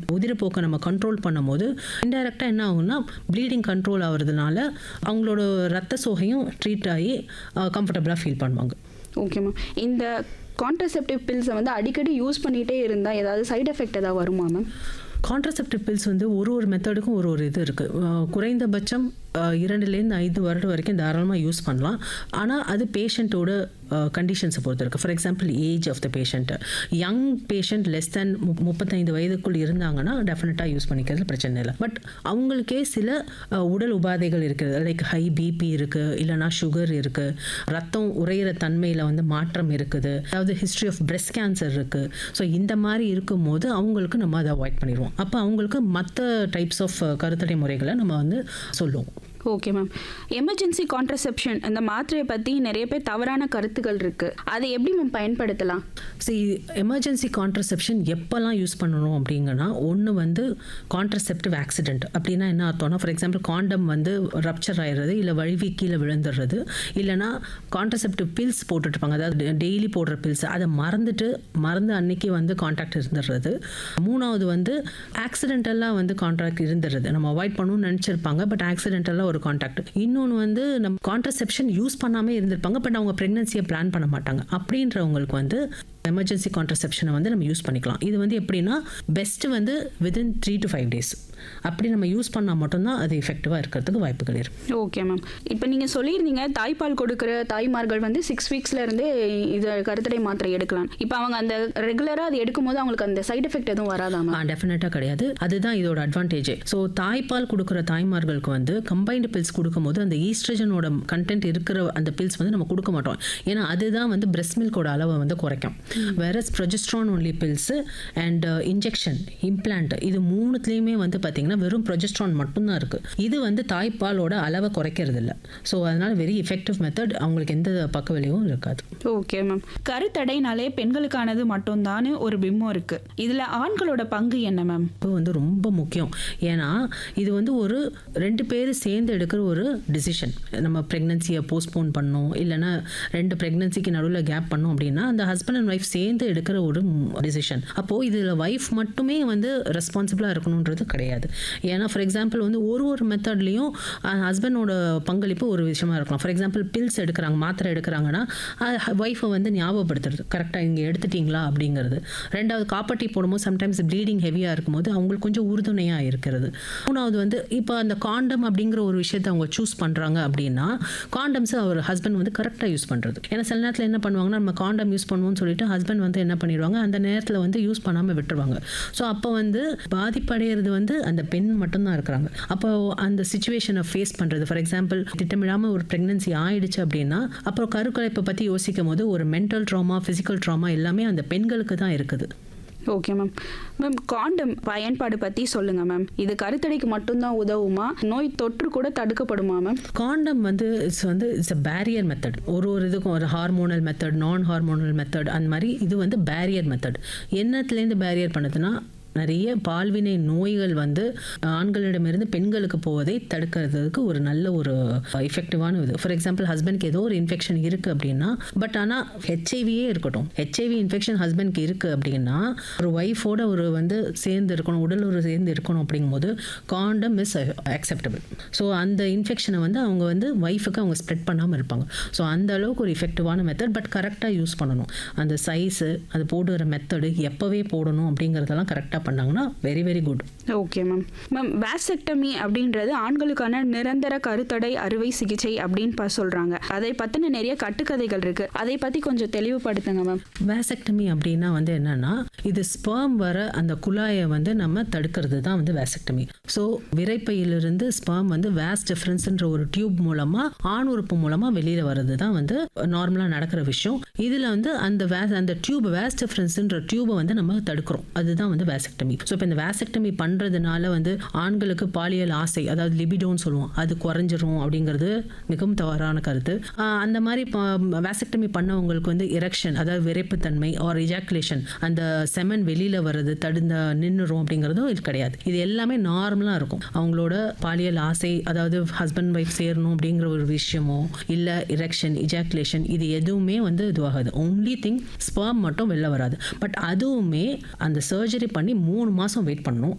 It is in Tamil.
உதிரப்போக்கை நம்ம கண்ட்ரோல் பண்ணும்போது இன்டெரக்டாக என்ன ஆகும்னா ப்ளீடிங் கண்ட்ரோல் ஆகுறதுனால அவங்களோட ரத்த சோகையும் ட்ரீட் ஆகி கம்ஃபர்டபுளாக ஃபீல் பண்ணுவாங்க ஓகே மேம் இந்த கான்ட்ரசெப்டிவ் பில்ஸை வந்து அடிக்கடி யூஸ் பண்ணிகிட்டே இருந்தால் ஏதாவது சைடு எஃபெக்ட் ஏதாவது வருமா மேம் கான்ட்ரசெப்டிவ் பில்ஸ் வந்து ஒரு ஒரு மெத்தடுக்கும் ஒரு ஒரு இது இருக்குது குறைந்தபட்சம் அஹ், இரண்டுலேருந்து ஐந்து வருடம் வரைக்கும் தாராளமாக யூஸ் பண்ணலாம் ஆனால் அது பேஷண்ட்டோட கண்டிஷன்ஸை பொறுத்து இருக்குது for example age of the patient young patient less than முப்பத்தைந்து வயதுக்குள் இருந்தாங்கன்னா டெஃபினட்டாக யூஸ் பண்ணிக்கிறது பிரச்சனை இல்லை பட் அவங்களுக்கே சில அஹ், உடல் உபாதைகள் இருக்குது லைக் ஹை பிபி இருக்குது இல்லைனா சுகர் இருக்குது ரத்தம் உறையிற தன்மையில் வந்து மாற்றம் இருக்குது அதாவது ஹிஸ்ட்ரி ஆஃப் breast கேன்சர் இருக்குது ஸோ இந்த மாதிரி இருக்கும்போது அவங்களுக்கு நம்ம அதை அவாய்ட் பண்ணிடுவோம் அப்போ அவங்களுக்கு மற்ற டைப்ஸ் ஆஃப் கருத்தடை முறைகளை நம்ம வந்து சொல்லுவோம் ஓகே மேம் எமர்ஜென்சி கான்ட்ரசெப்ஷன் இந்த மாத்திரையை பற்றி நிறைய பேர் தவறான கருத்துக்கள் இருக்குது அதை எப்படி மேம் பயன்படுத்தலாம் சி எமர்ஜென்சி கான்ட்ரசெப்ஷன் எப்போல்லாம் யூஸ் பண்ணணும் அப்படிங்கன்னா ஒன்று வந்து கான்ட்ரசெப்டிவ் ஆக்சிடென்ட் அப்படின்னா என்ன அர்த்தம்னா ஃபார் எக்ஸாம்பிள் காண்டம் வந்து ரப்சர் ஆயிடுறது இல்லை வழுவி கீழே விழுந்துடுறது இல்லைனா கான்ட்ரசெப்டிவ் பில்ஸ் போட்டுட்ருப்பாங்க அதாவது டெய்லி போடுற பில்ஸ் அதை மறந்துட்டு மறந்து அன்னைக்கு வந்து கான்டாக்ட் இருந்துடுறது மூணாவது வந்து ஆக்சிடென்டெல்லாம் வந்து கான்ட்ராக்ட் இருந்துடுறது நம்ம அவாய்ட் பண்ணணும்னு நினச்சிருப்பாங்க பட் ஆக்சிடென்டெல்லாம் ஒரு கான்டாக்ட் இன்னொன்று வந்து நம்ம கான்ட்ரசெப்ஷன் யூஸ் பண்ணாமல் இருந்திருப்பாங்க பட் அவங்க ப்ரெக்னன்சியை பிளான் பண்ண மாட்டாங்க அப்படின்றவங்களுக்கு வந்து எமர்ஜென்சி கான்ட்ரசெப்ஷனை வந்து நம்ம யூஸ் பண்ணிக்கலாம் இது வந்து எப்படின்னா பெஸ்ட் வந்து within three to five days அப்படி நம்ம யூஸ் பண்ணால் மட்டும்தான் அது எஃபெக்டிவாக இருக்கிறதுக்கு வாய்ப்புகள் இருக்கு ஓகே மேம் இப்போ நீங்கள் சொல்லியிருந்தீங்க தாய்ப்பால் கொடுக்குற தாய்மார்கள் வந்து சிக்ஸ் வீக்ஸ்ல இருந்தே இதை கருத்தடை மாத்திரை எடுக்கலாம் இப்போ அவங்க அந்த ரெகுலராக அது எடுக்கும்போது அவங்களுக்கு அந்த சைடு எஃபெக்ட் எதுவும் வராதா மேம் ஆ டெஃபினட்டாக கிடையாது அதுதான் இதோட அட்வான்டேஜ் ஸோ தாய்ப்பால் கொடுக்குற தாய்மார்களுக்கு வந்து கம்பைன்டு பில்ஸ் கொடுக்கும்போது அந்த ஈஸ்ட்ரஜனோட கண்டென்ட் இருக்கிற அந்த பில்ஸ் வந்து நம்ம கொடுக்க மாட்டோம் ஏன்னா அதுதான் வந்து பிரெஸ்ட் மில்கோட அளவை வந்து குறைக்கும் வேற progesterone only pills and injection implant இது மூணுத்துலேயுமே வந்து பார்த்தீங்கன்னா வெறும் ப்ரொஜெஸ்ட்ரான் மட்டும்தான் இருக்குது இது வந்து தாய்ப்பாலோட அளவை குறைக்கிறது இல்லை ஸோ அதனால வெரி எஃபெக்டிவ் மெத்தட் அவங்களுக்கு எந்த பக்க விளைவும் இருக்காது ஓகே மேம் கருத்தடைனாலே பெண்களுக்கானது மட்டும்தான் ஒரு பிம்பம் இருக்கு இதுல ஆண்களோட பங்கு என்ன மேம் இப்போ வந்து ரொம்ப முக்கியம் ஏன்னா இது வந்து ஒரு ரெண்டு பேர் சேர்ந்து எடுக்கிற ஒரு டிசிஷன் நம்ம ப்ரெக்னன்சியை போஸ்ட்போன் பண்ணோம் இல்லைன்னா ரெண்டு ப்ரெக்னன்சிக்கு நடுவில் கேப் பண்ணோம் அப்படின்னா அந்த ஹஸ்பண்ட் அண்ட் ஒய்ஃப் சேர்ந்து எடுக்கிற ஒரு டிசிஷன் அப்போது இதில் ஒய்ஃப் மட்டுமே வந்து ரெஸ்பான்சிபிளாக இருக்கணுன்றது கிடையாது ஏன்னா ஃபார் எக்ஸாம்பிள் வந்து ஒரு ஒரு மெத்தட்லேயும் ஹஸ்பண்டோட பங்களிப்பு ஒரு விஷயமா இருக்கலாம் ஃபார் எக்ஸாம்பிள் பில்ஸ் எடுக்கிறாங்க மாத்திரை எடுக்கிறாங்கன்னா ஒய்ஃபை வந்து ஞாபகப்படுத்துறது கரெக்டாக இங்கே எடுத்துட்டீங்களா அப்படிங்கிறது ரெண்டாவது காப்பட்டி போடும்போது சம்டைம்ஸ் ப்ளீடிங் ஹெவியாக இருக்கும்போது அவங்களுக்கு கொஞ்சம் உறுதுணையாக இருக்கிறது மூணாவது வந்து இப்போ அந்த காண்டம் அப்படிங்கிற ஒரு விஷயத்தை அவங்க சூஸ் பண்ணுறாங்க அப்படின்னா காண்டம்ஸ் அவர் ஹஸ்பண்ட் வந்து கரெக்டாக யூஸ் பண்ணுறது ஏன்னா சில நேரத்தில் என்ன பண்ணுவாங்கன்னா நம்ம காண்டம் யூஸ் பண்ணுவோம்னு சொல்லிட்டு ஹஸ்பண்ட் வந்து என்ன பண்ணிடுவாங்க அந்த நேரத்தில் வந்து யூஸ் பண்ணாமல் விட்டுருவாங்க ஸோ அப்போ வந்து பாதிப்படைகிறது வந்து அந்த பெண் மட்டும்தான் இருக்கிறாங்க அப்போ அந்த சுச்சுவேஷனை ஃபேஸ் பண்ணுறது ஃபார் எக்ஸாம்பிள் திட்டமிடாமல் ஒரு ப்ரெக்னன்சி ஆயிடுச்சு அப்படின்னா அப்புறம் கருக்கலைப்பை பற்றி யோசிக்கும் போது ஒரு மென்டல் ட்ராமா ஃபிசிக்கல் ட்ராமா எல்லாமே அந்த பெண்களுக்கு தான் இருக்குது ஓகே மேம் மேம் காண்டம் பயன்பாடு பற்றி சொல்லுங்கள் மேம் இது கருத்தடைக்கு மட்டும்தான் உதவுமா நோய் தொற்று கூட தடுக்கப்படுமா மேம் காண்டம் வந்து இட்ஸ் வந்து இட்ஸ் அ பேரியர் மெத்தட் ஒரு ஒரு இதுக்கும் ஒரு hormonal method non hormonal method அந்த மாதிரி இது வந்து பேரியர் மெத்தட் என்னத்துலேருந்து பேரியர் பண்ணுதுன்னா நிறைய பால்வினை நோய்கள் வந்து ஆண்களிடமிருந்து பெண்களுக்கு போவதை தடுக்கிறதுக்கு ஒரு நல்ல ஒரு எஃபெக்டிவான இது ஃபார் எக்ஸாம்பிள் ஹஸ்பண்ட்க்கு ஏதோ ஒரு இன்ஃபெக்ஷன் இருக்குது அப்படின்னா பட் ஆனால் ஹெச்ஐவியே இருக்கட்டும் ஹெச்ஐவி இன்ஃபெக்ஷன் ஹஸ்பண்ட்க்கு இருக்குது அப்படின்னா ஒரு ஒய்ஃபோட ஒரு வந்து சேர்ந்து இருக்கணும் உடல் ஒரு சேர்ந்து இருக்கணும் அப்படிங்கும்போது காண்டம் இஸ் அக்செப்டபிள் ஸோ அந்த இன்ஃபெக்ஷனை வந்து அவங்க வந்து ஒய்ஃபுக்கு அவங்க ஸ்ப்ரெட் பண்ணாமல் இருப்பாங்க ஸோ அந்த அளவுக்கு ஒரு எஃபெக்டிவான மெத்தட் பட் கரெக்டாக யூஸ் பண்ணணும் அந்த சைஸு அது போடுற மெத்தடு எப்போவே போடணும் அப்படிங்கிறதெல்லாம் கரெக்டாக பண்ணாங்கன்னா very very good okay ma'am ma'am vasectomy அப்படின்றது ஆண்களுக்கான நிரந்தர கருத்தடை அறுவை சிகிச்சை அப்படின்னு ப சொல்கிறாங்க அதை பற்றின நிறைய கட்டுக்கதைகள் இருக்குது அதை பற்றி கொஞ்சம் தெளிவுபடுத்துங்க மேம் வேசக்டமி அப்படின்னா வந்து என்னன்னா இது ஸ்பெர்ம் வர அந்த குழாயை வந்து நம்ம தடுக்கிறது தான் வந்து வேசக்டமி ஸோ விரைப்பையிலிருந்து ஸ்பெர்ம் வந்து வேஸ் டிஃபரன்ஸ்ன்ற ஒரு டியூப் மூலமா ஆண் உறுப்பு மூலமா வெளியில வர்றது தான் வந்து நார்மலா நடக்கிற விஷயம் இதுல வந்து அந்த வேஸ் அந்த டியூப் வேஸ் டிஃபரன்ஸ்ன்ற டியூபை வந்து நம்ம தடுக்கிறோம் அதுதான் வந்து வேசக்டமி ஸோ இப்போ இந்த வேசக்டமி பண்றதுனால வந்து ஆண்களுக்கு பாலியல் ஆசை அதாவது லிபிடோன்னு சொல்லுவோம் அது குறைஞ்சிரும் அப்படிங்கிறது மிகவும் தவறான கருத்து ஆஹ் அந்த மாதிரி வேசக்டமி பண்ணவங்களுக்கு வந்து எரெக்ஷன் அதாவது விரைப்புத்தன்மை ஆர் இஜாக்குலேஷன் அந்த செமன் வெளியில வர்றது தடுந்த நின்றுரும் அப்படிங்கிறதும் இது கிடையாது இது எல்லாமே நார்மலாக இருக்கும் அவங்களோட பாலியல் ஆசை அதாவது ஹஸ்பண்ட் ஒய்ஃப் சேரணும் அப்படிங்கிற ஒரு விஷயமோ இல்லை இரெக்ஷன் இஜாக்குலேஷன் இது எதுவுமே வந்து இதுவாகாது ஒன்லி திங் ஸ்பெர்ம் மட்டும் வெளில வராது பட் அதுவுமே அந்த சர்ஜரி பண்ணி மூணு மாதம் வெயிட் பண்ணணும்